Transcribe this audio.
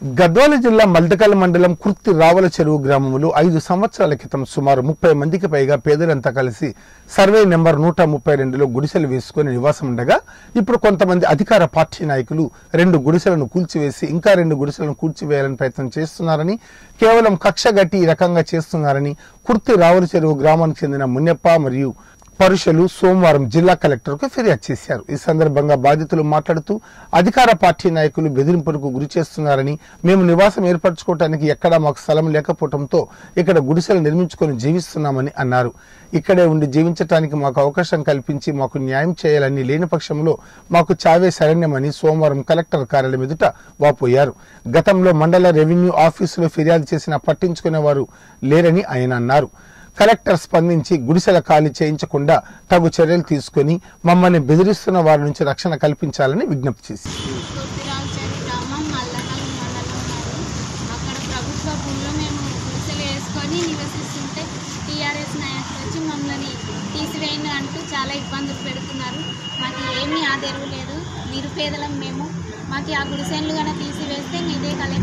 గద్వాల జిల్లా మల్దకల్ మండలం కుర్తి రావల చెరువు గ్రామంలో ఐదు సంవత్సరాల క్రితం సుమారు ముప్పై మందికి పైగా పేదలంతా కలిసి సర్వే నెంబర్ నూట ముప్పై రెండులో గుడిసెలు వేసుకుని నివాసం ఉండగా ఇప్పుడు కొంతమంది అధికార పార్టీ నాయకులు రెండు గుడిసెలను కూల్చివేసి ఇంకా రెండు గుడిసెలను కూల్చివేయాలని ప్రయత్నం చేస్తున్నారని కేవలం కక్షగట్టి ఈ రకంగా చేస్తున్నారని కుర్తి రావల చెరువు గ్రామానికి చెందిన మున్నెప్ప మరియు పరుషులు సోమవారం జిల్లా కలెక్టర్కు ఫిర్యాదు చేశారు ఈ సందర్భంగా బాధితులు మాట్లాడుతూ అధికార పార్టీ నాయకులు బెదిరింపులకు గురి చేస్తున్నారని మేము నివాసం ఏర్పరచుకోవడానికి ఎక్కడా మాకు స్థలం లేకపోవడంతో ఇక్కడ గుడిసెలు నిర్మించుకొని జీవిస్తున్నామని అన్నారు ఇక్కడే ఉండి జీవించడానికి మాకు అవకాశం కల్పించి మాకు న్యాయం చేయాలని లేని పక్షంలో మాకు చావే శరణ్యమని సోమవారం కలెక్టర్ కార్యాలయం ఎదుట వాపోయారు గతంలో మండల రెవెన్యూ ఆఫీసులో ఫిర్యాదు చేసినా పట్టించుకునేవారు లేరని ఆయన అన్నారు కలెక్టర్ స్పందించి గుడిసెల ఖాళీ చేయించకుండా తగు చర్యలు తీసుకుని మమ్మల్ని బెదిరిస్తున్న వారి నుంచి రక్షణ కల్పించాలని విజ్ఞప్తి చేశారు కొద్దిరావుచేరి గ్రామం మల్లనల్ మండలం అక్కడ ప్రభుత్వ భూమిలో మేము గుడిసెలు వేసుకొని నివసిస్తుంటే టీఆర్ఎస్ నాయకులు వచ్చి మమ్మల్ని తీసివేయండి అంటూ చాలా ఇబ్బందులు పెడుతున్నారు మాకు ఏమీ ఆదరవు లేదు నిరుపేదలం మేము మాకు ఆ గుడిసెలు కనుక తీసివేస్తే ఇదే కలెక్టర్